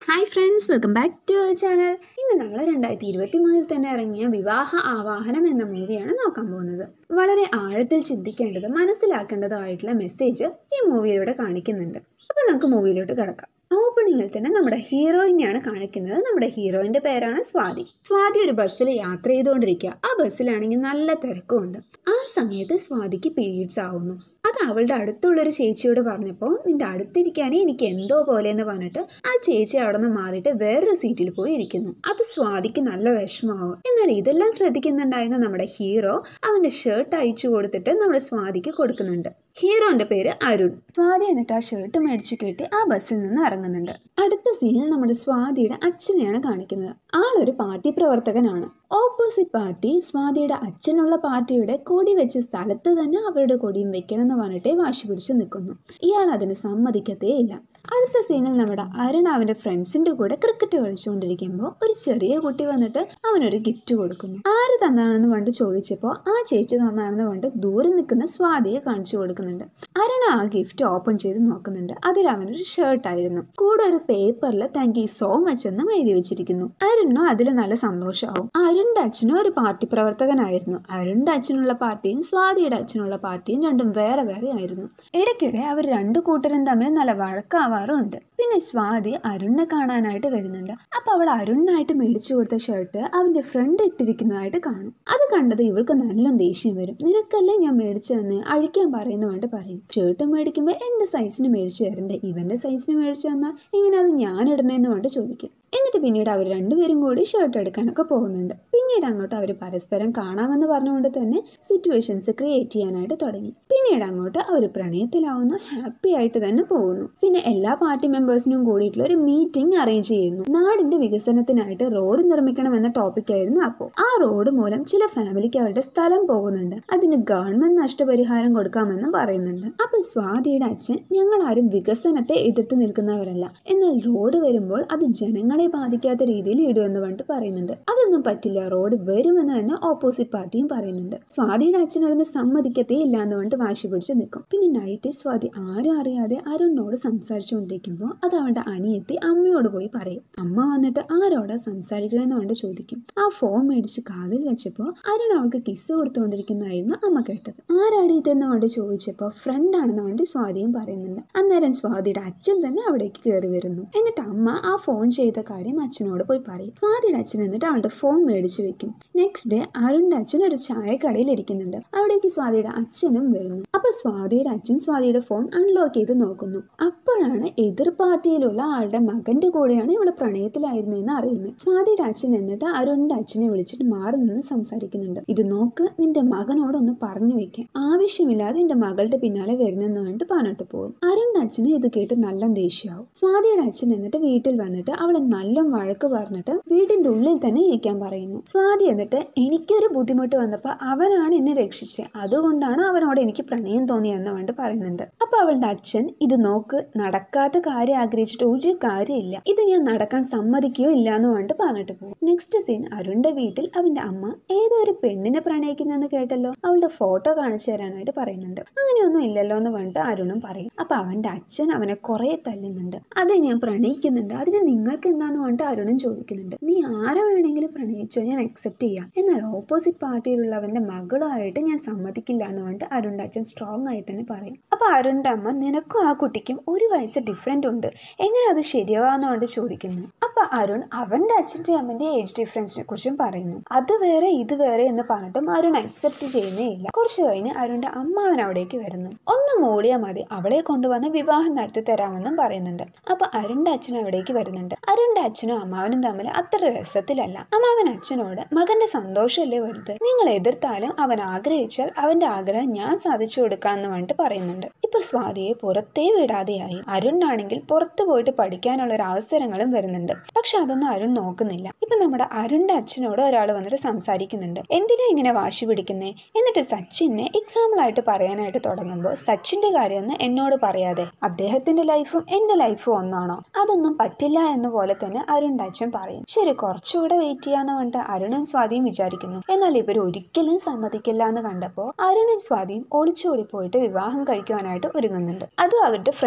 hi friends welcome back to our channel ഇന്ന് നമ്മൾ രണ്ടായിരത്തി ഇരുപത്തി മൂന്നിൽ തന്നെ ഇറങ്ങിയ വിവാഹ ആവാഹനം എന്ന മൂവിയാണ് നോക്കാൻ പോകുന്നത് വളരെ ആഴത്തിൽ ചിന്തിക്കേണ്ടത് മനസ്സിലാക്കേണ്ടതായിട്ടുള്ള മെസ്സേജ് ഈ മൂവിയിലൂടെ കാണിക്കുന്നുണ്ട് അപ്പോൾ നമുക്ക് മൂവിയിലോട്ട് കിടക്കാം ഓപ്പണിങ്ങിൽ തന്നെ നമ്മുടെ ഹീറോയിനെയാണ് കാണിക്കുന്നത് നമ്മുടെ ഹീറോയിൻ്റെ പേരാണ് സ്വാതി സ്വാതി ഒരു ബസ്സിൽ യാത്ര ചെയ്തുകൊണ്ടിരിക്കുക ആ ബസ്സിലാണെങ്കിൽ നല്ല തിരക്കുമുണ്ട് ആ സമയത്ത് സ്വാതിക്ക് പീരീഡ്സ് ആവുന്നു അത് അവളുടെ അടുത്തുള്ളൊരു ചേച്ചിയോട് പറഞ്ഞപ്പോൾ നിന്റെ അടുത്തിരിക്കാനേ എനിക്ക് എന്തോ പോലെ എന്ന് പറഞ്ഞിട്ട് ആ ചേച്ചി അവിടെ നിന്ന് മാറിയിട്ട് വേറൊരു സീറ്റിൽ പോയി ഇരിക്കുന്നു അത് സ്വാതിക്ക് നല്ല വിഷമാവും എന്നാൽ ഇതെല്ലാം ശ്രദ്ധിക്കുന്നുണ്ടായിരുന്ന നമ്മുടെ ഹീറോ അവന്റെ ഷർട്ട് അയച്ചു കൊടുത്തിട്ട് നമ്മുടെ സ്വാതിക്ക് കൊടുക്കുന്നുണ്ട് ഹീറോന്റെ പേര് അരുൺ സ്വാതി എന്നിട്ട് ആ ഷർട്ട് മേടിച്ച് കെട്ടി ആ ബസ്സിൽ നിന്ന് ഇറങ്ങുന്നുണ്ട് അടുത്ത സീനിൽ നമ്മുടെ സ്വാതിയുടെ അച്ഛനെയാണ് കാണിക്കുന്നത് ആളൊരു പാർട്ടി പ്രവർത്തകനാണ് ഓപ്പോസിറ്റ് പാർട്ടി സ്വാതിയുടെ അച്ഛനുള്ള പാർട്ടിയുടെ കൊടി വെച്ച സ്ഥലത്ത് തന്നെ അവരുടെ കൊടിയും വെക്കണം എന്ന് പറഞ്ഞിട്ട് വാശി പിടിച്ച് നിൽക്കുന്നു ഇയാൾ അതിന് സമ്മതിക്കത്തേ ഇല്ല അടുത്ത സീനിൽ നമ്മുടെ അരുൺ അവന്റെ ഫ്രണ്ട്സിന്റെ കൂടെ ക്രിക്കറ്റ് കളിച്ചുകൊണ്ടിരിക്കുമ്പോൾ ഒരു ചെറിയ കുട്ടി വന്നിട്ട് അവനൊരു ഗിഫ്റ്റ് കൊടുക്കുന്നു ആര് തന്നാണെന്ന് പണ്ട് ചോദിച്ചപ്പോൾ ആ ചേച്ചി തന്നാണെന്ന് പണ്ട് ദൂരെ നിൽക്കുന്ന സ്വാതിയെ കാണിച്ചു കൊടുക്കുന്നുണ്ട് അരുൺ ആ ഗിഫ്റ്റ് ഓപ്പൺ ചെയ്ത് നോക്കുന്നുണ്ട് അതിൽ അവനൊരു ഷർട്ടായിരുന്നു കൂടെ ഒരു പേപ്പറിൽ താങ്ക് യു സോ മച്ച് എന്നും എഴുതി വെച്ചിരിക്കുന്നു അരുണിനും അതിൽ നല്ല സന്തോഷമാവും അരുണിന്റെ അച്ഛനും ഒരു പാർട്ടി പ്രവർത്തകനായിരുന്നു അരുണിന്റെ അച്ഛനുള്ള പാർട്ടിയും സ്വാതിയുടെ അച്ഛനുള്ള പാർട്ടിയും രണ്ടും വേറെ വേറെ ആയിരുന്നു ഇടയ്ക്കിടെ അവർ രണ്ടു കൂട്ടരും തമ്മിൽ നല്ല വഴക്കാവാറുണ്ട് പിന്നെ സ്വാതി അരുണിനെ കാണാനായിട്ട് വരുന്നുണ്ട് അപ്പൊ അവൾ അരുണിനായിട്ട് മേടിച്ചു കൊടുത്ത ഷർട്ട് അവന്റെ ഫ്രണ്ട് ഇട്ടിരിക്കുന്നതായിട്ട് കാണും അത് കണ്ടത് ഇവൾക്ക് നല്ല ദേഷ്യം വരും നിനക്കല്ലേ ഞാൻ മേടിച്ചു തന്നെ അഴിക്കാൻ പറയുന്ന വേണ്ടി പറയും ഷർട്ട് മേടിക്കുമ്പോൾ എന്റെ സൈസിന് മേടിച്ചു തരണ്ടേ ഇവന്റെ സൈസിന് മേടിച്ചു തന്നാൽ ഇങ്ങനെ അത് ഞാൻ ഇടണേന്ന് വേണ്ടി ചോദിക്കും എന്നിട്ട് പിന്നീട് അവർ രണ്ടുപേരും കൂടി ഷർട്ട് എടുക്കാനൊക്കെ പോകുന്നുണ്ട് പിന്നീട് അങ്ങോട്ട് അവർ പരസ്പരം കാണാമെന്ന് പറഞ്ഞുകൊണ്ട് തന്നെ സിറ്റുവേഷൻസ് ക്രിയേറ്റ് ചെയ്യാനായിട്ട് തുടങ്ങി പിന്നീട് അങ്ങോട്ട് അവർ പ്രണയത്തിലാവുന്നു ഹാപ്പി ആയിട്ട് തന്നെ പോകുന്നു പിന്നെ എല്ലാ പാർട്ടി മെമ്പേഴ്സിനും കൂടിയിട്ടുള്ള ഒരു മീറ്റിംഗ് അറേഞ്ച് ചെയ്യുന്നു നാടിന്റെ വികസനത്തിനായിട്ട് റോഡ് നിർമ്മിക്കണം എന്ന ടോപ്പിക് ആയിരുന്നു അപ്പോൾ ആ റോഡ് മൂലം ചില ഫാമിലിക്ക് അവരുടെ സ്ഥലം പോകുന്നുണ്ട് അതിന് ഗവൺമെന്റ് നഷ്ടപരിഹാരം കൊടുക്കാമെന്നും പറയുന്നുണ്ട് അപ്പൊ സ്വാതിയുടെ അച്ഛൻ ഞങ്ങൾ ആരും വികസനത്തെ എതിർത്ത് നിൽക്കുന്നവരല്ല എന്നാൽ റോഡ് വരുമ്പോൾ അത് ജനങ്ങളെ ബാധിക്കാത്ത രീതിയിൽ ഇടുമെന്ന് പറഞ്ഞിട്ട് പറയുന്നുണ്ട് അതൊന്നും പറ്റില്ല റോഡ് വരുമെന്ന് തന്നെ ഓപ്പോസിറ്റ് പാർട്ടിയും പറയുന്നുണ്ട് സ്വാതിയുടെ അച്ഛൻ അതിന് സമ്മതിക്കത്തേ ഇല്ല എന്ന് പറഞ്ഞിട്ട് വാശി പിടിച്ച് നിൽക്കും പിന്നെ നൈറ്റ് സ്വാതി ആരും അറിയാതെ അരുണിനോട് സംസാരിച്ചുകൊണ്ടിരിക്കുമ്പോൾ അത് അവളുടെ അനിയത്തി അമ്മയോട് പോയി പറയും അമ്മ വന്നിട്ട് ആരോടാ സംസാരിക്കണമെന്ന് കൊണ്ട് ചോദിക്കും ആ ഫോൺ മേടിച്ച് കാതിൽ വെച്ചപ്പോൾ അരുൺ അവൾക്ക് കിസ് കൊടുത്തുകൊണ്ടിരിക്കുന്നതായിരുന്നു അമ്മ കേട്ടത് ആരാണ് ഇതെന്ന് കൊണ്ട് ചോദിച്ചപ്പോൾ ഫ്രണ്ട് ആണെന്ന് കൊണ്ട് സ്വാതിയും പറയുന്നുണ്ട് അന്നേരം സ്വാതിയുടെ അച്ഛൻ തന്നെ അവിടേക്ക് കയറി വരുന്നു എന്നിട്ട് അമ്മ ആ ഫോൺ ചെയ്ത കാര്യം അച്ഛനോട് പോയി പറയും സ്വാതിയുടെ അച്ഛൻ എന്നിട്ട് അവളുടെ ഫോൺ മേടിച്ച് വെക്കും നെക്സ്റ്റ് ഡേ അരുണിന്റെ അച്ഛൻ ഒരു ചായക്കടയിൽ ഇരിക്കുന്നുണ്ട് അവിടേക്ക് സ്വാതിയുടെ അച്ഛനും വരുന്നു അപ്പൊ സ്വാതിയുടെ അച്ഛൻ സ്വാതിയുടെ ഫോൺ അൺലോക്ക് ചെയ്ത് നോക്കുന്നു അപ്പോഴാണ് എതിർ പാർട്ടിയിലുള്ള ആളുടെ മകന്റെ കൂടെയാണ് ഇവള് പ്രണയത്തിലായിരുന്നെന്ന് അറിയുന്നത് സ്വാതിയുടെ അച്ഛൻ എന്നിട്ട് അരുണിന്റെ അച്ഛനെ വിളിച്ചിട്ട് മാറി നിന്ന് സംസാരിക്കുന്നുണ്ട് ഇത് നോക്ക് നിന്റെ മകനോടൊന്ന് പറഞ്ഞു വെക്കാൻ ആവശ്യമില്ലാതെ എന്റെ മകളുടെ പിന്നാലെ വരുന്നെന്ന് പറഞ്ഞിട്ട് പറഞ്ഞിട്ട് പോകും അരുണിന്റെ അച്ഛന് ഇത് കേട്ട് നല്ല ദേഷ്യമാവും സ്വാതിയുടെ അച്ഛൻ എന്നിട്ട് വീട്ടിൽ വന്നിട്ട് അവളെ നല്ല വഴക്ക് പറഞ്ഞിട്ട് വീടിന്റെ ഉള്ളിൽ തന്നെ ഇരിക്കാൻ പറയുന്നു സ്വാതി എന്നിട്ട് എനിക്കൊരു ബുദ്ധിമുട്ട് വന്നപ്പോൾ അവനാണ് എന്നെ രക്ഷിച്ചത് അതുകൊണ്ടാണ് അവനോട് എനിക്ക് പ്രണയം തോന്നിയെന്ന് വേണ്ടി പറയുന്നുണ്ട് അപ്പൊ അവളുടെ അച്ഛൻ ഇത് നോക്ക് നടക്കാത്ത കാര്യം ആഗ്രഹിച്ചിട്ട് ഒരു കാര്യമില്ല ഇത് ഞാൻ നടക്കാൻ സമ്മതിക്കുകയോ ഇല്ല എന്ന് പറഞ്ഞിട്ട് പറഞ്ഞിട്ട് പോകും നെക്സ്റ്റ് സീൻ അരുണിന്റെ വീട്ടിൽ അവന്റെ അമ്മ ഏതോ ഒരു പെണ്ണിനെ പ്രണയിക്കുന്നെന്ന് കേട്ടല്ലോ അവളുടെ ഫോട്ടോ കാണിച്ചു തരാനായിട്ട് പറയുന്നുണ്ട് അങ്ങനെയൊന്നും ഇല്ലല്ലോ എന്ന് പറഞ്ഞിട്ട് അരുണും പറയും അപ്പൊ അവന്റെ അച്ഛൻ അവനെ കുറെ തല്ലുന്നുണ്ട് അതെ ഞാൻ പ്രണയിക്കുന്നുണ്ട് അതിന് നിങ്ങൾക്ക് എന്താന്ന് പറഞ്ഞിട്ട് അരുണും ചോദിക്കുന്നുണ്ട് നീ ആരെ വേണമെങ്കിലും പ്രണയിച്ചോ ഞാൻ അക്സെപ്റ്റ് ചെയ്യാം എന്നാൽ ഓപ്പോസിറ്റ് പാർട്ടിയിലുള്ളവന്റെ മകളുമായിട്ട് ഞാൻ സമ്മതിക്കില്ല എന്ന് പറഞ്ഞിട്ട് അരുണിന്റെ അച്ഛൻ സ്ട്രോങ് ആയി തന്നെ പറയും അപ്പൊ അരുണിന്റെ അമ്മ നിനക്കും ആ കുട്ടിക്കും ഒരു വയസ്സ് ഡിഫറെന്റ് ഉണ്ട് എങ്ങനെ അത് ശരിയാവാന്ന് കൊണ്ട് ചോദിക്കുന്നു അപ്പൊ അരുൺ അവന്റെ അച്ഛന്റെ അമ്മന്റെ ഏജ് ഡിഫറൻസിനെ കുറിച്ചും പറയുന്നു അത് വേറെ ഇത് വേറെ എന്ന് പറഞ്ഞിട്ടും അരുൺ അക്സെപ്റ്റ് ചെയ്യുന്നേ ഇല്ല കുറച്ച് കഴിഞ്ഞ് അരുണിന്റെ അമ്മ അവൻ അവിടേക്ക് വരുന്നു ഒന്ന് മൂളിയാൽ മതി അവളെ കൊണ്ടുവന്ന് വിവാഹം നടത്തി തരാമെന്നും പറയുന്നുണ്ട് അപ്പൊ അരുണിന്റെ അച്ഛൻ അവിടേക്ക് വരുന്നുണ്ട് അരുണിന്റെ അച്ഛനും അമ്മാവനും തമ്മിൽ അത്ര രസത്തിലല്ല അമ്മാവൻ അച്ഛനോട് മകന്റെ സന്തോഷമല്ലേ വലുത് നിങ്ങൾ എതിർത്താലും അവൻ ആഗ്രഹിച്ചാൽ അവന്റെ ആഗ്രഹം ഞാൻ സാധിച്ചു കൊടുക്കാന്ന് പറഞ്ഞിട്ട് പറയുന്നുണ്ട് ഇപ്പൊ സ്വാതിയെ പുറത്തേ വിടാതെയായി അരുണിനാണെങ്കിൽ പുറത്തു പോയിട്ട് പഠിക്കാനുള്ള ഒരു അവസരങ്ങളും വരുന്നുണ്ട് പക്ഷെ അതൊന്നും അരുൺ നോക്കുന്നില്ല ഇപ്പൊ നമ്മുടെ അരുണിന്റെ അച്ഛനോട് ഒരാൾ വന്നിട്ട് സംസാരിക്കുന്നുണ്ട് എന്തിനാ ഇങ്ങനെ വാശി പിടിക്കുന്നേ എന്നിട്ട് സച്ചിനെ എക്സാമ്പിൾ ആയിട്ട് പറയാനായിട്ട് തുടങ്ങുമ്പോൾ സച്ചിന്റെ കാര്യമൊന്നും എന്നോട് പറയാതെ അദ്ദേഹത്തിന്റെ ലൈഫും എന്റെ ലൈഫും ഒന്നാണോ അതൊന്നും പറ്റില്ല എന്ന പോലെ തന്നെ അരുണിന്റെ അച്ഛൻ പറയും ശരി കുറച്ചുകൂടെ വെയിറ്റ് ചെയ്യാന്ന് പറഞ്ഞിട്ട് അരുണും സ്വാതിയും വിചാരിക്കുന്നു എന്നാൽ ഇവർ ഒരിക്കലും സമ്മതിക്കില്ല എന്ന് കണ്ടപ്പോൾ അരുണും സ്വാതിയും ഒളിച്ചോടി പോയിട്ട് വിവാഹം കഴിക്കുവാനായിട്ട് ഒരുങ്ങുന്നുണ്ട് അതും അവരുടെ ഫ്രണ്ട്സിന്റെ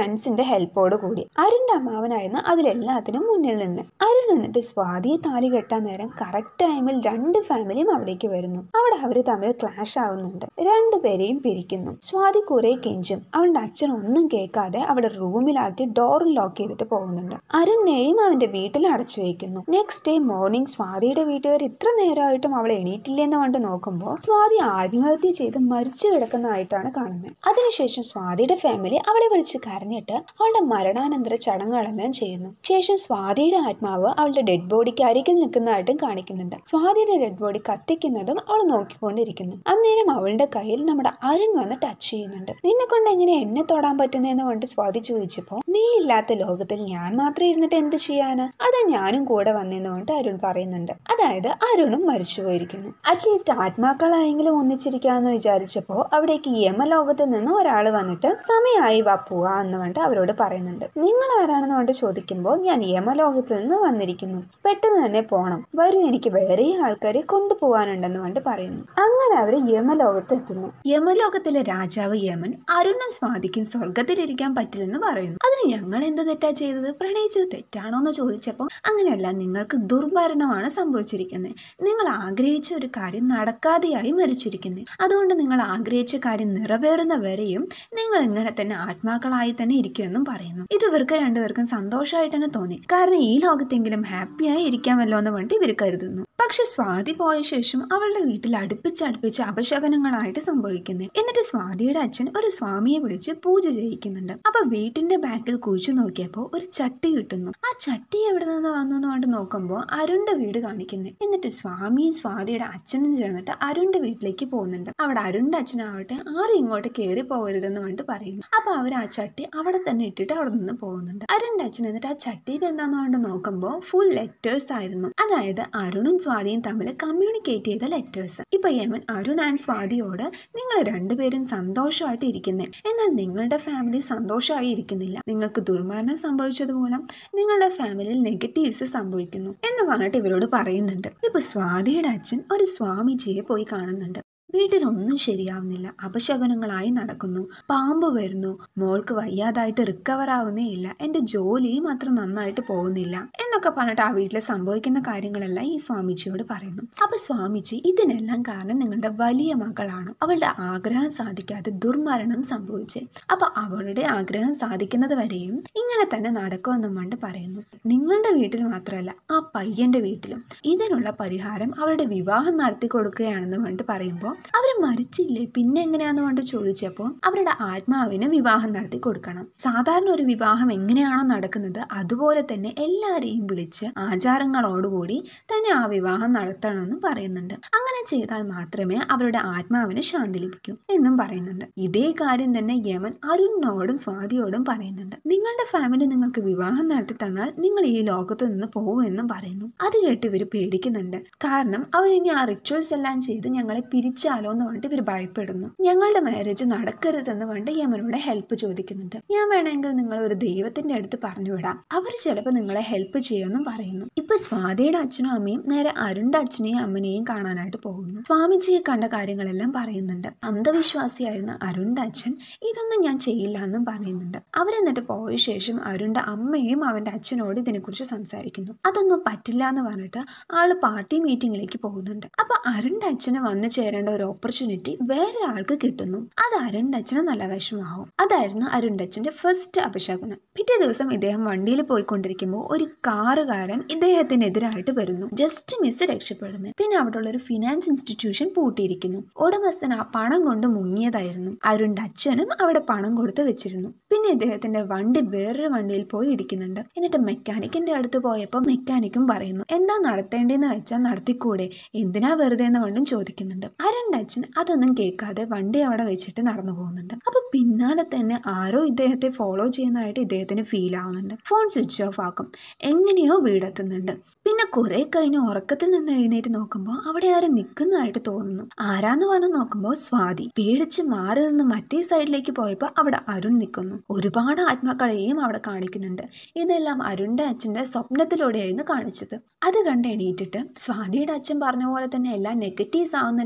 ഹെൽപ്പോട് കൂടി അരുണിന്റെ അമ്മാവനായിരുന്നു അതിലെല്ലാത്തിനും മുന്നിൽ നിന്ന് അരുൺ എന്നിട്ട് സ്വാതിയെ താലി കെട്ടാൻ നേരം കറക്റ്റ് ടൈമിൽ രണ്ട് ഫാമിലിയും അവിടേക്ക് വരുന്നു അവിടെ അവര് തമ്മിൽ ക്ലാഷ് ആവുന്നുണ്ട് രണ്ടുപേരെയും പിരിക്കുന്നു സ്വാതി കുറെ കെഞ്ചും അവളുടെ അച്ഛൻ ഒന്നും കേൾക്കാതെ അവിടെ റൂമിലാക്കി ഡോറും ലോക്ക് ചെയ്തിട്ട് പോകുന്നുണ്ട് അരുണിനെയും അവന്റെ വീട്ടിൽ അടച്ചു വയ്ക്കുന്നു നെക്സ്റ്റ് ഡേ മോർണിംഗ് സ്വാതിയുടെ വീട്ടുകാർ ഇത്ര നേരമായിട്ടും അവൾ എണീറ്റില്ലെന്ന് കണ്ട് നോക്കുമ്പോൾ സ്വാതി ആത്മഹത്യ ചെയ്ത് മരിച്ചു കിടക്കുന്നതായിട്ടാണ് കാണുന്നത് അതിനുശേഷം സ്വാതിയുടെ ഫാമിലി അവളെ വിളിച്ച് കരഞ്ഞിട്ട് അവളുടെ മരണാനന്തര ചടങ്ങുകളെല്ലാം ചെയ്യുന്നു ശേഷം സ്വാതിയുടെ ആത്മാവ് അവളുടെ ഡെഡ് ബോഡിക്ക് അരികിൽ നിൽക്കുന്നതായിട്ടും കാണിക്കുന്നുണ്ട് സ്വാതിയുടെ ഡെഡ് ബോഡി കത്തിക്കുന്നതും അവൾ നോക്കിക്കൊണ്ടിരിക്കുന്നു അന്നേരം അവളുടെ കയ്യിൽ നമ്മുടെ അരുൺ വന്ന് ടച്ച് ചെയ്യുന്നുണ്ട് നിന്നെ കൊണ്ട് എങ്ങനെ എന്നെ തൊടാൻ പറ്റുന്നതെന്ന് കൊണ്ട് സ്വാതി ചോദിച്ചപ്പോൾ നീ ഇല്ലാത്ത ലോകത്തിൽ ഞാൻ മാത്രം ഇരുന്നിട്ട് എന്ത് ചെയ്യാനാ അതാ ഞാനും കൂടെ വന്നെന്ന് കൊണ്ട് അരുൺ പറയുന്നുണ്ട് അതായത് അരുണും മരിച്ചു പോയിരിക്കുന്നു അറ്റ്ലീസ്റ്റ് ആത്മാക്കളായെങ്കിലും ഒന്നിച്ചിരിക്കാമെന്ന് വിചാരിച്ചപ്പോൾ അവിടേക്ക് യമലോകത്തിൽ നിന്ന് ഒരാൾ വന്നിട്ട് സമയമായി വാ പോവാ എന്ന് പറഞ്ഞിട്ട് അവരോട് പറയുന്നുണ്ട് നിങ്ങൾ ആരാണെന്ന് കൊണ്ട് ചോദിക്കുമ്പോൾ ഞാൻ യമലോകത്തിൽ നിന്ന് വന്നിരിക്കുന്നു പെട്ടെന്ന് തന്നെ പോണം വരൂ എനിക്ക് വേറെ ആൾക്കാരെ കൊണ്ടുപോകാനുണ്ടെന്ന് പറഞ്ഞിട്ട് പറയുന്നു അങ്ങനെ അവർ യമലോകത്ത് എത്തുന്നു യമലോകത്തിലെ രാജാവ് യമൻ അരുണും സ്വാതിക്കും സ്വർഗത്തിലിരിക്കാൻ പറ്റില്ലെന്ന് പറയുന്നു അതിന് ഞങ്ങൾ എന്ത് തെറ്റാ ചെയ്തത് പ്രണയിച്ചത് തെറ്റാണോ എന്ന് ചോദിച്ചപ്പോൾ അങ്ങനെയല്ല നിങ്ങൾക്ക് ദുർഭരണമാണ് സംഭവിച്ചിരിക്കുന്നത് നിങ്ങൾ ആഗ്രഹിച്ച ഒരു കാര്യം നടക്കാതെയായി മരിച്ചിരിക്കുന്നത് അതുകൊണ്ട് നിങ്ങൾ ആഗ്രഹിച്ച കാര്യം നിറവേറുന്ന വരെയും നിങ്ങൾ ഇങ്ങനെ തന്നെ ആത്മാക്കളായി തന്നെ ഇരിക്കുമെന്നും പറയുന്നു ഇത് ഇവർക്ക് രണ്ടുപേർക്കും സന്തോഷമായിട്ട് തന്നെ തോന്നി കാരണം ഈ ലോകത്തെങ്കിലും ഹാപ്പിയായി ഇരിക്കാമല്ലോ എന്ന് പറഞ്ഞിട്ട് ഇവർ കരുതുന്നു പക്ഷെ സ്വാതി പോയ ശേഷം അവളുടെ വീട്ടിൽ അടുപ്പിച്ചടുപ്പിച്ച് അപശകനങ്ങളായിട്ട് സംഭവിക്കുന്നത് എന്നിട്ട് സ്വാതിയുടെ അച്ഛൻ ഒരു സ്വാമിയെ വിളിച്ച് പൂജ ചെയ്യിക്കുന്നുണ്ട് അപ്പൊ വീട്ടിന്റെ ബാക്കിൽ കുഴിച്ചു നോക്കിയപ്പോൾ ഒരു ചട്ടി കിട്ടുന്നു ആ ചട്ടി എവിടെ നിന്ന് വന്നു എന്ന് പറഞ്ഞിട്ട് നോക്കുമ്പോൾ അരുണിന്റെ വീട് കാണിക്കുന്നു എന്നിട്ട് സ്വാമിയും സ്വാതിയുടെ അച്ഛനും ചേർന്നിട്ട് അരുണിന്റെ വീട്ടിലേക്ക് പോകുന്നുണ്ട് അവിടെ അരുണിന്റെ അച്ഛനാവട്ടെ ആരും ഇങ്ങോട്ട് കയറി പോകരുതെന്ന് പറഞ്ഞിട്ട് പറയുന്നു അപ്പൊ അവർ ആ ചട്ടി അവിടെ തന്നെ ഇട്ടിട്ട് അവിടെ നിന്ന് പോകുന്നുണ്ട് അരുണിന്റെ അച്ഛൻ എന്നിട്ട് ആ ചട്ടിയിൽ എന്താന്ന് പറഞ്ഞിട്ട് നോക്കുമ്പോൾ ഫുൾ ലെറ്റേഴ്സ് ആയിരുന്നു അതായത് അരുണും സ്വാതിയും തമ്മിൽ കമ്മ്യൂണിക്കേറ്റ് ചെയ്ത ലെറ്റേഴ്സ് ഇപ്പൊ യമൻ അരുൺ ആൻഡ് സ്വാതിയോട് നിങ്ങൾ രണ്ടുപേരും സന്തോഷമായിട്ട് ഇരിക്കുന്നേ എന്നാൽ നിങ്ങളുടെ ഫാമിലി സന്തോഷമായി ഇരിക്കുന്നില്ല നിങ്ങൾക്ക് ദുർമരണം സംഭവിച്ചത് മൂലം നിങ്ങളുടെ ഫാമിലിയിൽ നെഗറ്റീവ്സ് സംഭവിക്കുന്നു എന്ന് പറഞ്ഞിട്ട് ഇവരോട് പറയുന്നുണ്ട് ഇപ്പൊ സ്വാതിയുടെ അച്ഛൻ ഒരു സ്വാമിജിയെ പോയി കാണുന്നുണ്ട് വീട്ടിലൊന്നും ശരിയാവുന്നില്ല അപശകനങ്ങളായി നടക്കുന്നു പാമ്പ് വരുന്നു മോൾക്ക് വയ്യാതായിട്ട് റിക്കവർ ആവുന്നേ ഇല്ല എൻ്റെ ജോലിയും അത്ര നന്നായിട്ട് പോകുന്നില്ല എന്നൊക്കെ പറഞ്ഞിട്ട് ആ വീട്ടിൽ സംഭവിക്കുന്ന കാര്യങ്ങളെല്ലാം ഈ സ്വാമിജിയോട് പറയുന്നു അപ്പൊ സ്വാമിജി ഇതിനെല്ലാം കാരണം നിങ്ങളുടെ വലിയ മകളാണ് അവളുടെ ആഗ്രഹം സാധിക്കാതെ ദുർമരണം സംഭവിച്ച് അപ്പൊ അവളുടെ ആഗ്രഹം സാധിക്കുന്നത് വരെയും ഇങ്ങനെ തന്നെ നടക്കുമെന്നും കൊണ്ട് പറയുന്നു നിങ്ങളുടെ വീട്ടിൽ മാത്രമല്ല ആ പയ്യന്റെ വീട്ടിലും ഇതിനുള്ള പരിഹാരം അവരുടെ വിവാഹം നടത്തി കൊടുക്കുകയാണെന്ന് പറഞ്ഞിട്ട് പറയുമ്പോൾ അവർ മരിച്ചില്ലേ പിന്നെ എങ്ങനെയാന്ന് കൊണ്ട് ചോദിച്ചപ്പോൾ അവരുടെ ആത്മാവിന് വിവാഹം നടത്തി കൊടുക്കണം സാധാരണ ഒരു വിവാഹം എങ്ങനെയാണോ നടക്കുന്നത് അതുപോലെ തന്നെ എല്ലാരെയും വിളിച്ച് ആചാരങ്ങളോടുകൂടി തന്നെ ആ വിവാഹം നടത്തണമെന്നും പറയുന്നുണ്ട് അങ്ങനെ ചെയ്താൽ മാത്രമേ അവരുടെ ആത്മാവിന് ശാന്തി ലഭിക്കൂ എന്നും പറയുന്നുണ്ട് ഇതേ കാര്യം തന്നെ യമൻ അരുണിനോടും സ്വാതിയോടും പറയുന്നുണ്ട് നിങ്ങളുടെ ഫാമിലി നിങ്ങൾക്ക് വിവാഹം നടത്തി തന്നാൽ നിങ്ങൾ ഈ ലോകത്ത് നിന്ന് പോകുമെന്നും പറയുന്നു അത് കേട്ട് ഇവർ പേടിക്കുന്നുണ്ട് കാരണം അവരിനി ആ റിച്വൽസ് എല്ലാം ചെയ്ത് ഞങ്ങളെ പിരിച്ചാലോ എന്ന് പറഞ്ഞിട്ട് ഇവർ ഭയപ്പെടുന്നു ഞങ്ങളുടെ മാരേജ് നടക്കരുതെന്ന് പറഞ്ഞിട്ട് യമനോട് ഹെൽപ്പ് ചോദിക്കുന്നുണ്ട് ഞാൻ വേണമെങ്കിൽ നിങ്ങൾ ഒരു ദൈവത്തിന്റെ അടുത്ത് പറഞ്ഞു വിടാം അവർ ചിലപ്പോൾ നിങ്ങളെ ഹെൽപ്പ് ചെയ്യുമെന്നും പറയുന്നു ഇപ്പൊ സ്വാതിയുടെ അച്ഛനും അമ്മയും നേരെ അരുണിന്റെ അച്ഛനെയും അമ്മനെയും കാണാനായിട്ട് പോകുന്നു സ്വാമിജിയെ കണ്ട കാര്യങ്ങളെല്ലാം പറയുന്നുണ്ട് അന്ധവിശ്വാസിയായിരുന്ന അരുണിന്റെ അച്ഛൻ ഇതൊന്നും ഞാൻ ചെയ്യില്ല എന്നും പറയുന്നുണ്ട് അവരെന്നിട്ട് പോയ ശേഷം അരുണിന്റെ അമ്മയും അവന്റെ അച്ഛനോട് ഇതിനെക്കുറിച്ച് സംസാരിക്കുന്നു അതൊന്നും പറ്റില്ല എന്ന് പറഞ്ഞിട്ട് ആള് പാർട്ടി മീറ്റിംഗിലേക്ക് പോകുന്നുണ്ട് അപ്പൊ അരുണിന്റെ അച്ഛന് വന്നു ചേരേണ്ട ഒരു ഓപ്പർച്യൂണിറ്റി വേറെ ആൾക്ക് കിട്ടുന്നു അത് അരുണിന്റെ അച്ഛന് നല്ല വിഷമാവും അതായിരുന്നു അരുണിന്റെ അച്ഛന്റെ ഫസ്റ്റ് അപശകുനം പിറ്റേ ദിവസം ഇദ്ദേഹം വണ്ടിയിൽ പോയിക്കൊണ്ടിരിക്കുമ്പോൾ ഒരു കാറുകാരൻ ഇദ്ദേഹത്തിനെതിരായിട്ട് വരുന്നു ജസ്റ്റ് മിസ് രക്ഷപ്പെടുന്നു പിന്നെ അവിടെയുള്ള ഒരു ഫിനാൻസ് ഇൻസ്റ്റിറ്റ്യൂഷൻ പൂട്ടിയിരിക്കുന്നു ഉടമസ്ഥൻ ആ പണം കൊണ്ട് മുങ്ങിയതായിരുന്നു അരുണിന്റെ അച്ഛനും അവിടെ പണം കൊടുത്ത് വെച്ചിരുന്നു പിന്നെ ഇദ്ദേഹത്തിന്റെ വണ്ടി വേറൊരു വണ്ടിയിൽ പോയി ഇടിക്കുന്നുണ്ട് എന്നിട്ട് മെക്കാനിക്കിന്റെ അടുത്ത് പോയപ്പോൾ മെക്കാനിക്കും പറയുന്നു എന്താ നടത്തേണ്ടതെന്ന് വെച്ചാൽ നടത്തിക്കൂടെ എന്തിനാ വെറുതെ എന്ന് കൊണ്ടും ചോദിക്കുന്നുണ്ട് അരുണിന്റെ അച്ഛൻ അതൊന്നും കേൾക്കാതെ വണ്ടി അവിടെ വെച്ചിട്ട് നടന്നു പോകുന്നുണ്ട് അപ്പൊ പിന്നാലെ തന്നെ ആരോ ഇദ്ദേഹത്തെ ഫോളോ ചെയ്യുന്നതായിട്ട് ഇദ്ദേഹത്തിന് ഫീൽ ആവുന്നുണ്ട് ഫോൺ സ്വിച്ച് ഓഫ് ആക്കും എങ്ങനെയോ വീടെത്തുന്നുണ്ട് പിന്നെ കുറെ കഴിഞ്ഞ് ഉറക്കത്തിൽ നിന്ന് എഴുന്നേറ്റ് നോക്കുമ്പോൾ അവിടെ ആരും നിൽക്കുന്നതായിട്ട് തോന്നുന്നു ആരാന്ന് പറഞ്ഞ് നോക്കുമ്പോൾ സ്വാതി പേടിച്ച് മാറി നിന്ന് മറ്റേ സൈഡിലേക്ക് പോയപ്പോൾ അവിടെ അരുൺ നിൽക്കുന്നു ഒരുപാട് ആത്മാക്കളെയും അവിടെ കാണിക്കുന്നുണ്ട് ഇതെല്ലാം അരുണിന്റെ അച്ഛന്റെ സ്വപ്നത്തിലൂടെയായിരുന്നു കാണിച്ചത് അത് കണ്ട് എണീറ്റിട്ട് സ്വാതിയുടെ അച്ഛൻ പറഞ്ഞ പോലെ തന്നെ എല്ലാം നെഗറ്റീവ്സ് ആവുന്നല്ലോ എന്ന് കൊണ്ട്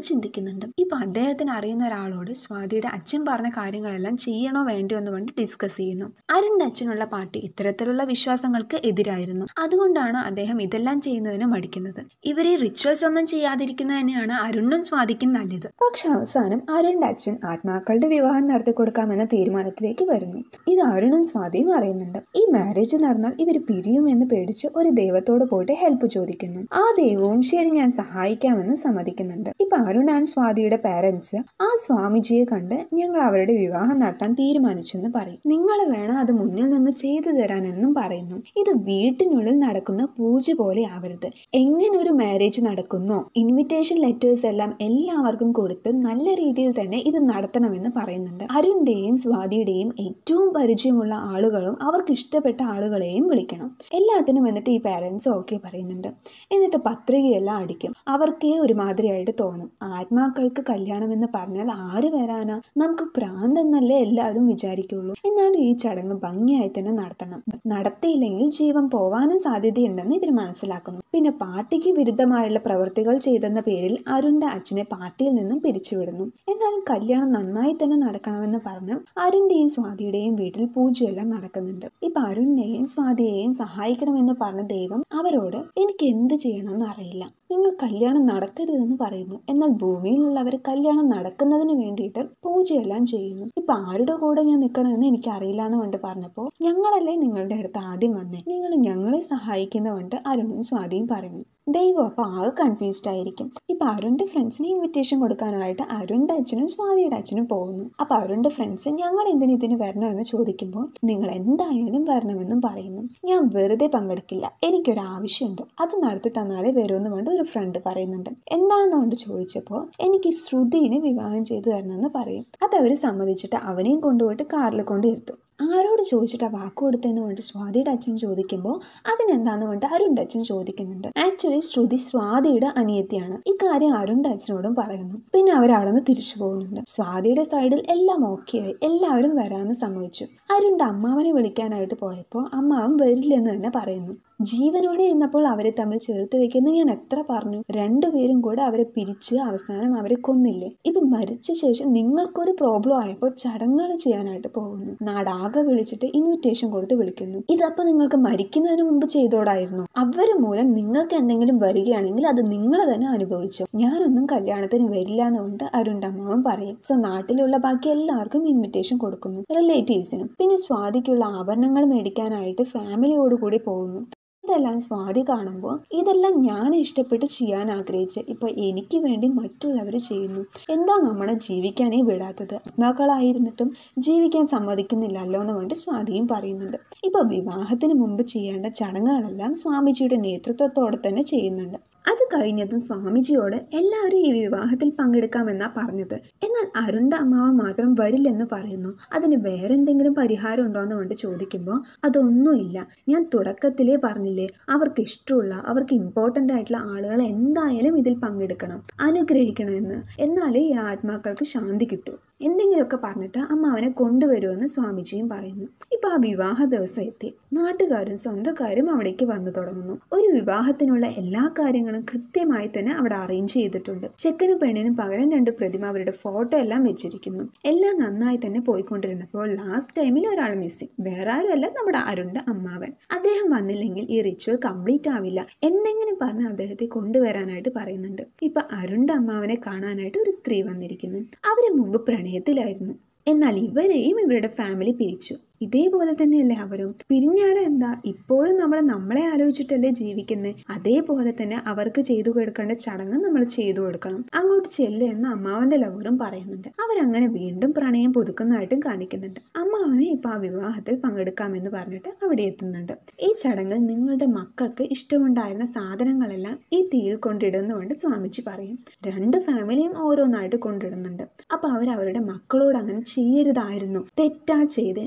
ചിന്തിക്കുന്നുണ്ട് ഇപ്പൊ അദ്ദേഹത്തിന് അറിയുന്ന ഒരാളോട് സ്വാതിയുടെ അച്ഛൻ പറഞ്ഞ കാര്യങ്ങളെല്ലാം ചെയ്യണോ വേണ്ടയോ എന്ന് വേണ്ടി ഡിസ്കസ് ചെയ്യുന്നു അരുണിന്റെ അച്ഛനുള്ള പാർട്ടി ഇത്തരത്തിലുള്ള വിശ്വാസങ്ങൾക്ക് എതിരായിരുന്നു അതുകൊണ്ടാണ് അദ്ദേഹം ഇതെല്ലാം ചെയ്യുന്നതിന് മടിക്കുന്നത് ഇവർ ഈ റിച്വൽസ് ഒന്നും ചെയ്യാതിരിക്കുന്നത് തന്നെയാണ് അരുണിനും സ്വാതിക്കും നല്ലത് പക്ഷെ അവസാനം അരുണിന്റെ അച്ഛൻ ആത്മാക്കളുടെ വിവാഹം നടത്തി കൊടുക്കാമെന്ന തീരുമാനത്തിലേക്ക് വരുന്നു ഇത് അരുണും സ്വാതിയും അറിയുന്നുണ്ട് ഈ മാരേജ് നടന്നാൽ ഇവർ പിരിയുമെന്ന് പേടിച്ച് ഒരു ദൈവത്തോട് പോയിട്ട് ഹെൽപ്പ് ചോദിക്കുന്നു ആ ദൈവവും ശരി ഞാൻ സഹായിക്കാമെന്ന് സമ്മതിക്കുന്നുണ്ട് ഇപ്പൊ അരുൺ ആൻഡ് സ്വാതിയുടെ പാരന്റ്സ് ആ സ്വാമിജിയെ കണ്ട് ഞങ്ങൾ അവരുടെ വിവാഹം നടത്താൻ തീരുമാനിച്ചെന്ന് പറയും നിങ്ങൾ വേണം അത് മുന്നിൽ നിന്ന് ചെയ്തു തരാനെന്നും പറയുന്നു ഇത് വീട്ടിനുള്ളിൽ നടക്കുന്ന പൂജ പോലെ ആവരുത് എങ്ങനെ ഒരു മാരേജ് നടക്കുന്നോ ഇൻവിറ്റേഷൻ ലെറ്റേഴ്സ് എല്ലാം എല്ലാവർക്കും കൊടുത്ത് നല്ല രീതിയിൽ തന്നെ ഇത് നടത്തണമെന്ന് പറയുന്നുണ്ട് അരുണിന്റെയും സ്വാതിയുടെയും ഏറ്റവും പരിചയമുള്ള ആളുകളും അവർക്ക് ഇഷ്ടപ്പെട്ട ആളുകളെയും വിളിക്കണം എല്ലാത്തിനും എന്നിട്ട് ഈ പാരൻസ് ഓക്കെ പറയുന്നുണ്ട് എന്നിട്ട് പത്രികയെല്ലാം അടിക്കും അവർക്കേ ഒരുമാതിരിയായിട്ട് തോന്നും ആത്മാക്കൾക്ക് കല്യാണം എന്ന് പറഞ്ഞാൽ ആര് വരാനാ നമുക്ക് ഭ്രാന്തെന്നല്ലേ എല്ലാവരും വിചാരിക്കുള്ളൂ എന്നാലും ഈ ചടങ്ങ് ഭംഗിയായി തന്നെ നടത്തണം നടത്തിയില്ലെങ്കിൽ ജീവൻ പോവാനും സാധ്യതയുണ്ടെന്ന് ഇവർ മനസ്സിലാക്കുന്നു പിന്നെ പാർട്ടിക്ക് വിരുദ്ധമായുള്ള പ്രവൃത്തികൾ ചെയ്തെന്ന പേരിൽ അരുണിന്റെ അച്ഛനെ പാർട്ടിയിൽ നിന്നും പിരിച്ചുവിടുന്നു എന്നാലും കല്യാണം നന്നായി തന്നെ നടക്കണമെന്ന് പറഞ്ഞ് അരുണിന്റെയും സ്വാതിയുടെയും വീട്ടിൽ പൂജയെല്ലാം നടക്കുന്നുണ്ട് ഇപ്പൊ അരുണിനെയും സ്വാതിയെയും സഹായിക്കണമെന്ന് പറഞ്ഞ ദൈവം അവരോട് എനിക്ക് എന്ത് ചെയ്യണമെന്ന് അറിയില്ല നിങ്ങൾ കല്യാണം നടക്കരുതെന്ന് പറയുന്നു എന്നാൽ ഭൂമിയിലുള്ളവർ കല്യാണം നടക്കുന്നതിന് വേണ്ടിയിട്ട് പൂജയെല്ലാം ചെയ്യുന്നു ഇപ്പൊ ആരുടെ കൂടെ ഞാൻ നിൽക്കണമെന്ന് എനിക്ക് അറിയില്ല എന്ന് കൊണ്ട് പറഞ്ഞപ്പോൾ ഞങ്ങളല്ലേ നിങ്ങളുടെ അടുത്ത് ആദ്യം വന്നേ നിങ്ങൾ ഞങ്ങളെ സഹായിക്കുന്ന കൊണ്ട് അരുണും സ്വാതിയും പറയുന്നു ദൈവം അപ്പൊ ആകെ കൺഫ്യൂസ്ഡ് ആയിരിക്കും ഇപ്പൊ അരുണിന്റെ ഫ്രണ്ട്സിന് ഇൻവിറ്റേഷൻ കൊടുക്കാനായിട്ട് അരുണിന്റെ അച്ഛനും സ്വാതിയുടെ അച്ഛനും പോകുന്നു അപ്പൊ അരുണിന്റെ ഫ്രണ്ട്സ് ഞങ്ങൾ എന്തിനു ഇതിന് വരണമെന്ന് ചോദിക്കുമ്പോൾ നിങ്ങൾ എന്തായാലും വരണമെന്നും പറയുന്നു ഞാൻ വെറുതെ പങ്കെടുക്കില്ല എനിക്കൊരു ആവശ്യമുണ്ട് അത് നടത്തി തന്നാലേ വരുമെന്ന് കൊണ്ട് ഒരു ഫ്രണ്ട് പറയുന്നുണ്ട് എന്താണെന്ന് കൊണ്ട് ചോദിച്ചപ്പോൾ എനിക്ക് ശ്രുതിനെ വിവാഹം ചെയ്തു തരണമെന്ന് പറയും അത് അവർ സമ്മതിച്ചിട്ട് അവനെയും കൊണ്ടുപോയിട്ട് കാറിൽ കൊണ്ട് ഇരുത്തും ആരോട് ചോദിച്ചിട്ട് ആ വാക്ക് കൊടുത്തതെന്ന് പറഞ്ഞിട്ട് സ്വാതിയുടെ അച്ഛൻ ചോദിക്കുമ്പോൾ അതിനെന്താന്ന് പറഞ്ഞിട്ട് അരുണിന്റെ അച്ഛൻ ചോദിക്കുന്നുണ്ട് ആക്ച്വലി ശ്രുതി സ്വാതിയുടെ അനിയത്തിയാണ് ഇക്കാര്യം അരുണിന്റെ അച്ഛനോടും പറയുന്നു പിന്നെ അവരവിടെ നിന്ന് തിരിച്ചു പോകുന്നുണ്ട് സ്വാതിയുടെ സൈഡിൽ എല്ലാം ഓക്കെയായി എല്ലാവരും വരാമെന്ന് സമ്മതിച്ചു അരുണിന്റെ അമ്മാവനെ വിളിക്കാനായിട്ട് പോയപ്പോൾ അമ്മാവൻ വരില്ലെന്ന് തന്നെ പറയുന്നു ജീവനോടെ ഇരുന്നപ്പോൾ അവരെ തമ്മിൽ ചേർത്ത് വെക്കുന്ന ഞാൻ എത്ര പറഞ്ഞു രണ്ടുപേരും കൂടെ അവരെ പിരിച്ച് അവസാനം അവരെ കൊന്നില്ലേ ഇപ്പൊ മരിച്ച ശേഷം നിങ്ങൾക്കൊരു പ്രോബ്ലം ആയപ്പോൾ ചടങ്ങുകൾ ചെയ്യാനായിട്ട് പോകുന്നു നാടാകെ വിളിച്ചിട്ട് ഇൻവിറ്റേഷൻ കൊടുത്ത് വിളിക്കുന്നു ഇതപ്പോ നിങ്ങൾക്ക് മരിക്കുന്നതിന് മുമ്പ് ചെയ്തോടായിരുന്നു അവര് മൂലം നിങ്ങൾക്ക് എന്തെങ്കിലും വരികയാണെങ്കിൽ അത് നിങ്ങൾ തന്നെ അനുഭവിച്ചു ഞാനൊന്നും കല്യാണത്തിന് വരില്ല എന്നുകൊണ്ട് അരുണിന്റെ അമ്മാവൻ പറയും സോ നാട്ടിലുള്ള ബാക്കി എല്ലാവർക്കും ഇൻവിറ്റേഷൻ കൊടുക്കുന്നു റിലേറ്റീവ്സിനും പിന്നെ സ്വാതിക്കുള്ള ആഭരണങ്ങൾ മേടിക്കാനായിട്ട് ഫാമിലിയോട് കൂടി പോകുന്നു ഇതെല്ലാം സ്വാതി കാണുമ്പോൾ ഇതെല്ലാം ഞാൻ ഇഷ്ടപ്പെട്ട് ചെയ്യാൻ ആഗ്രഹിച്ച് ഇപ്പൊ എനിക്ക് വേണ്ടി മറ്റുള്ളവർ ചെയ്യുന്നു എന്താ നമ്മളെ ജീവിക്കാനേ വിടാത്തത് മക്കളായിരുന്നിട്ടും ജീവിക്കാൻ സമ്മതിക്കുന്നില്ലല്ലോ എന്ന് വേണ്ടി സ്വാതിയും പറയുന്നുണ്ട് ഇപ്പൊ വിവാഹത്തിന് മുമ്പ് ചെയ്യേണ്ട ചടങ്ങുകളെല്ലാം സ്വാമിജിയുടെ നേതൃത്വത്തോടെ തന്നെ ചെയ്യുന്നുണ്ട് അത് കഴിഞ്ഞതും സ്വാമിജിയോട് എല്ലാവരും ഈ വിവാഹത്തിൽ പങ്കെടുക്കാമെന്നാ പറഞ്ഞത് എന്നാൽ അരുണിന്റെ അമ്മാവൻ മാത്രം വരില്ലെന്ന് പറയുന്നു അതിന് വേറെന്തെങ്കിലും പരിഹാരം ഉണ്ടോ എന്ന് കൊണ്ട് ചോദിക്കുമ്പോൾ അതൊന്നുമില്ല ഞാൻ തുടക്കത്തിലേ പറഞ്ഞില്ലേ അവർക്ക് ഇഷ്ടമുള്ള അവർക്ക് ഇമ്പോർട്ടൻ്റ് ആയിട്ടുള്ള ആളുകൾ എന്തായാലും ഇതിൽ പങ്കെടുക്കണം അനുഗ്രഹിക്കണമെന്ന് എന്നാലേ ഈ ആത്മാക്കൾക്ക് ശാന്തി കിട്ടൂ എന്തെങ്കിലുമൊക്കെ പറഞ്ഞിട്ട് അമ്മ അവനെ കൊണ്ടുവരുമെന്ന് സ്വാമിജിയും പറയുന്നു ഇപ്പൊ ആ വിവാഹ ദിവസം എത്തി നാട്ടുകാരും സ്വന്തക്കാരും അവിടേക്ക് വന്നു തുടങ്ങുന്നു ഒരു വിവാഹത്തിനുള്ള എല്ലാ കാര്യങ്ങളും കൃത്യമായി തന്നെ അവിടെ അറേഞ്ച് ചെയ്തിട്ടുണ്ട് ചെക്കനും പെണ്ണിനും പകരം രണ്ട് പ്രതിമ അവരുടെ ഫോട്ടോ എല്ലാം വെച്ചിരിക്കുന്നു എല്ലാം നന്നായി തന്നെ പോയിക്കൊണ്ടിരുന്നപ്പോൾ ലാസ്റ്റ് ടൈമിൽ ഒരാൾ മിസ്സിംഗ് വേറെ ആരുമല്ല നമ്മുടെ അരുണിന്റെ അമ്മാവൻ അദ്ദേഹം വന്നില്ലെങ്കിൽ ഈ റിച്വൽ കംപ്ലീറ്റ് ആവില്ല എന്തെങ്കിലും പറഞ്ഞ് അദ്ദേഹത്തെ കൊണ്ടുവരാനായിട്ട് പറയുന്നുണ്ട് ഇപ്പൊ അരുണിന്റെ അമ്മാവനെ കാണാനായിട്ട് ഒരു സ്ത്രീ വന്നിരിക്കുന്നു അവര് മുമ്പ് പ്രണയത്തിലായിരുന്നു എന്നാൽ ഇവരെയും ഇവരുടെ ഫാമിലി പിരിച്ചു ഇതേപോലെ തന്നെയല്ലേ അവരും പിരിഞ്ഞാലും എന്താ ഇപ്പോഴും നമ്മൾ നമ്മളെ ആലോചിച്ചിട്ടല്ലേ ജീവിക്കുന്നത് അതേപോലെ തന്നെ അവർക്ക് ചെയ്തു കൊടുക്കേണ്ട ചടങ്ങ് നമ്മൾ ചെയ്തു കൊടുക്കണം അങ്ങോട്ട് ചെല്ല് എന്ന് അമ്മാവന്റെ ലവറും പറയുന്നുണ്ട് അവരങ്ങനെ വീണ്ടും പ്രണയം പുതുക്കുന്നതായിട്ടും കാണിക്കുന്നുണ്ട് അമ്മാവനെ ഇപ്പൊ ആ വിവാഹത്തിൽ പങ്കെടുക്കാമെന്ന് പറഞ്ഞിട്ട് അവിടെ എത്തുന്നുണ്ട് ഈ ചടങ്ങിൽ നിങ്ങളുടെ മക്കൾക്ക് ഇഷ്ടമുണ്ടായിരുന്ന സാധനങ്ങളെല്ലാം ഈ തീയിൽ കൊണ്ടിടുന്നുകൊണ്ട് സ്വാമിജി പറയും രണ്ട് ഫാമിലിയും ഓരോന്നായിട്ട് കൊണ്ടിടുന്നുണ്ട് അപ്പൊ അവർ അവരുടെ മക്കളോട് അങ്ങനെ ചെയ്യരുതായിരുന്നു തെറ്റാ ചെയ്ത് നമ്മൾ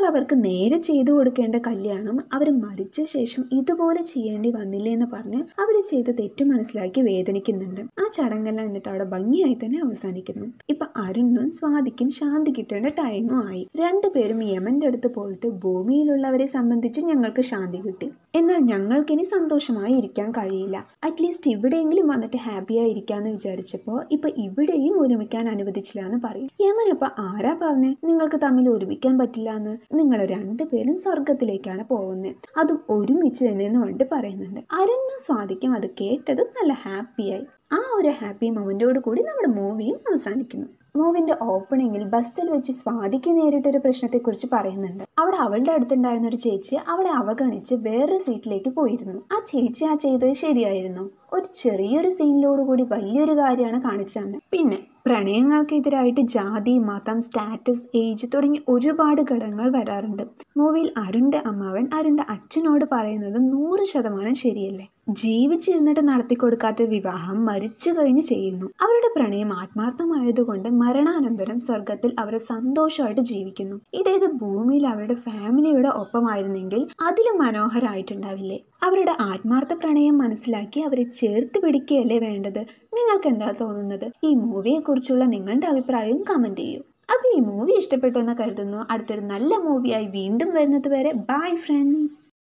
അവർക്ക് നേരെ ചെയ്തു കൊടുക്കേണ്ട കല്യാണം അവർ മരിച്ച ശേഷം ഇതുപോലെ ചെയ്യേണ്ടി വന്നില്ലേ എന്ന് പറഞ്ഞ് അവർ ചെയ്ത തെറ്റ് മനസ്സിലാക്കി വേദനിക്കുന്നുണ്ട് ആ ചടങ്ങെല്ലാം എന്നിട്ട് അവിടെ ഭംഗിയായി തന്നെ അവസാനിക്കുന്നു ഇപ്പൊ അരുണും സ്വാതിക്കും ശാന്തി കിട്ടേണ്ട ടൈമും ആയി രണ്ടുപേരും യമന്റെ അടുത്ത് പോയിട്ട് ഭൂമിയിലുള്ളവരെ സംബന്ധിച്ച് ഞങ്ങൾക്ക് ശാന്തി കിട്ടി എന്നാൽ ഞങ്ങൾക്കിനി സന്തോഷമായി ഇരിക്കാൻ കഴിയില്ല അറ്റ്ലീസ്റ്റ് ഇവിടെയെങ്കിലും വന്നിട്ട് ഹാപ്പിയായി ഇരിക്കാന്ന് വിചാരിച്ചപ്പോൾ ഇപ്പൊ ഇവിടെയും ഒരുമിക്കാൻ അനുവദിച്ചില്ല എന്ന് പറയും യമനപ്പ ആരാ പറഞ്ഞ് നിങ്ങൾക്ക് തമ്മിൽ ഒരുമിക്കാൻ പറ്റില്ല എന്ന് നിങ്ങൾ രണ്ടുപേരും സ്വർഗത്തിലേക്കാണ് പോകുന്നത് അതും ഒരുമിച്ച് തന്നെ എന്ന് വേണ്ടി പറയുന്നുണ്ട് അരുണും സ്വാദിക്കും അത് കേട്ടത് നല്ല ഹാപ്പിയായി ആ ഒരു ഹാപ്പി മൊമെന്റോട് കൂടി നമ്മുടെ മൂവിയും അവസാനിക്കുന്നു മൂവിന്റെ ഓപ്പണിങ്ങിൽ ബസ്സിൽ വെച്ച് സ്വാതിക്ക് നേരിട്ടൊരു പ്രശ്നത്തെക്കുറിച്ച് പറയുന്നുണ്ട് അവിടെ അവളുടെ അടുത്തുണ്ടായിരുന്ന ഒരു ചേച്ചി അവളെ അവഗണിച്ച് വേറൊരു സീറ്റിലേക്ക് പോയിരുന്നു ആ ചേച്ചി ആ ചെയ്തത് ശരിയായിരുന്നു ഒരു ചെറിയൊരു സീനിലോടുകൂടി വലിയൊരു കാര്യമാണ് കാണിച്ചു തന്നെ പിന്നെ പ്രണയങ്ങൾക്കെതിരായിട്ട് ജാതി മതം സ്റ്റാറ്റസ് ഏജ് തുടങ്ങി ഒരുപാട് ഘടകങ്ങൾ വരാറുണ്ട് മൂവിയിൽ അരുണിന്റെ അമ്മാവൻ അരുണിന്റെ അച്ഛനോട് പറയുന്നത് നൂറ് ശതമാനം ശരിയല്ലേ ജീവിച്ചിരുന്നിട്ട് നടത്തിക്കൊടുക്കാത്ത വിവാഹം മരിച്ചു കഴിഞ്ഞ് ചെയ്യുന്നു അവരുടെ പ്രണയം ആത്മാർത്ഥമായതുകൊണ്ട് മരണാനന്തരം സ്വർഗത്തിൽ അവർ സന്തോഷമായിട്ട് ജീവിക്കുന്നു ഇതേത് ഭൂമിയിൽ അവരുടെ ഫാമിലിയുടെ ഒപ്പമായിരുന്നെങ്കിൽ അതിലും മനോഹരമായിട്ടുണ്ടാവില്ലേ അവരുടെ ആത്മാർത്ഥ പ്രണയം മനസ്സിലാക്കി അവരെ ചേർത്ത് പിടിക്കുകയല്ലേ വേണ്ടത് നിങ്ങൾക്ക് എന്താ തോന്നുന്നത് ഈ മൂവിയെ കുറിച്ചുള്ള നിങ്ങളുടെ അഭിപ്രായവും കമന്റ് ചെയ്യൂ അപ്പോൾ ഈ മൂവി ഇഷ്ടപ്പെട്ടു എന്ന് കരുതുന്നു അടുത്തൊരു നല്ല മൂവിയായി വീണ്ടും വരുന്നത് വരെ ബൈ ഫ്രണ്ട്സ്